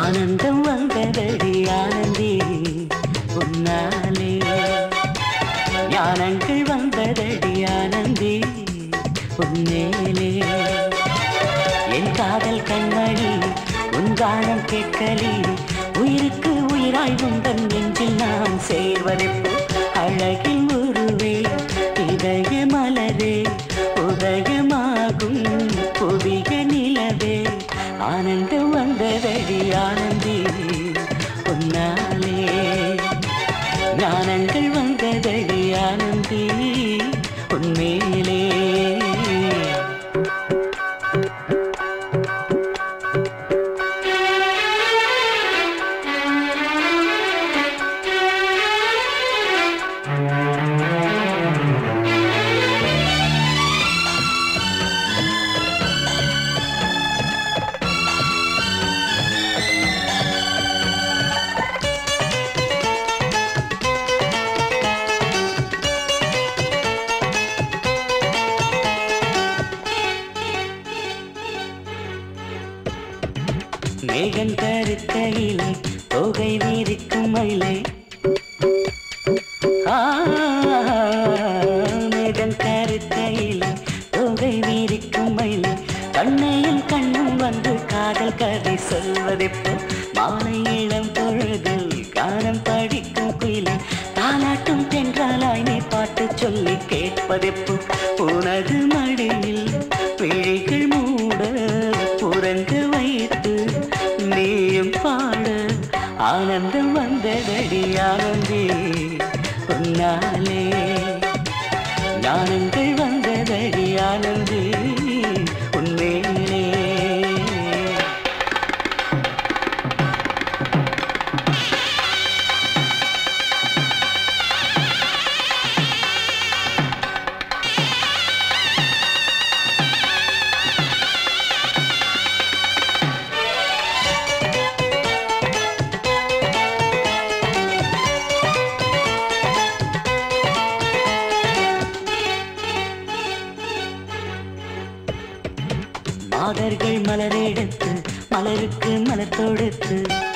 ஆனந்தம் வந்ததடி ஆனந்தி உன்னாலே ஞானங்கள் வந்ததடி ஆனந்தி உன்னேலே என் காதல் கண்மணி உன் கானம் கேட்கலி உயிருக்கு உயிராய் உந்தன் நெஞ்சில் நான் சேர்வதெப்போ அழகில் உருவே இதய மலரே உதயமாகும் புதிய நிலவே ஆனந்தம் வந்ததடி ஆனந்தி உன்னாலே ஞானங்கள் வந்ததடி ஆனந்தி உன்மேலே மேகன் கருக்கையிலே தொகை வீரிக்கும் மயிலே ஆ, மேகன் கருக்கையிலே தொகை வீரிக்கும் மயிலே கண்ணையும் கண்ணும் வந்து காதல் கதை சொல்வதெப்போ மாலை இளம் பொழுதில் கானம் படிக்கும் குயிலே தாலாட்டும் தென்றாலாய் நீ பாட்டு சொல்லி கேட்பதெப்போ உனது மடியில் விழிகள் மூட புறங்க வைத்து நீயும் பாட ஆனந்தம் வந்ததடி ஆனந்தி உன்னாலே ஞானங்கள் வந்ததடி ஆனந்தி உன்மேலே மாதர்கள் மலரெடுத்து மலருக்கு மலர் தொடுத்து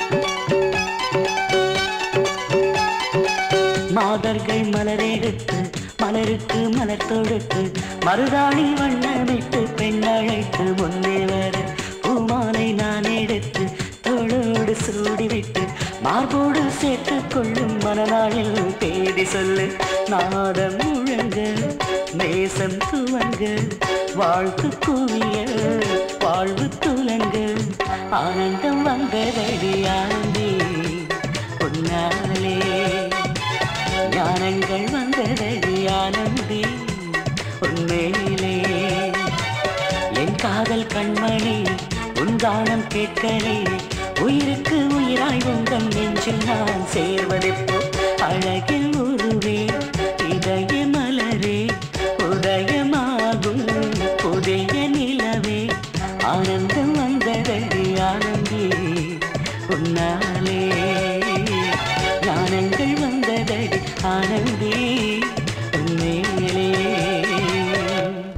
மாதர்கள் மலரெடுத்து மலருக்கு மலர் தொடுத்து மருதாணி வண்ணமிட்டு பெண் அழைத்து முன்னே வர பூமாலை நான் எடுத்து தோளோடு சூடிவிட்டு மார்போடு சேர்த்து கொள்ளும் மனநாளில் தேடி சொல்லு நாதம் முழங்க நேசம் துவங்க வாழ்த்து குவிய வாழ்வு துலங்க ஆனந்தம் வந்ததடி ஆனந்தி உன்னாலே ஞானங்கள் வந்ததடி ஆனந்தி உன்மேலே என் காதல் கண்மணி உன் தானம் கேட்கலே உயிருக்கு உயிராய் உந்தன் நெஞ்சில் நான் சேர்வதெப்போ அழகில் உருவே இதய மலரே உதயமாகும் புதிய நிலவே ஆனந்தம் வந்ததடி ஆனந்தி உன்னாலே ஞானங்கள் வந்ததடி ஆனந்தி உன்மேலே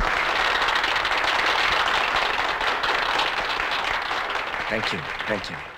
தேங்க்யூ தேங்க்யூ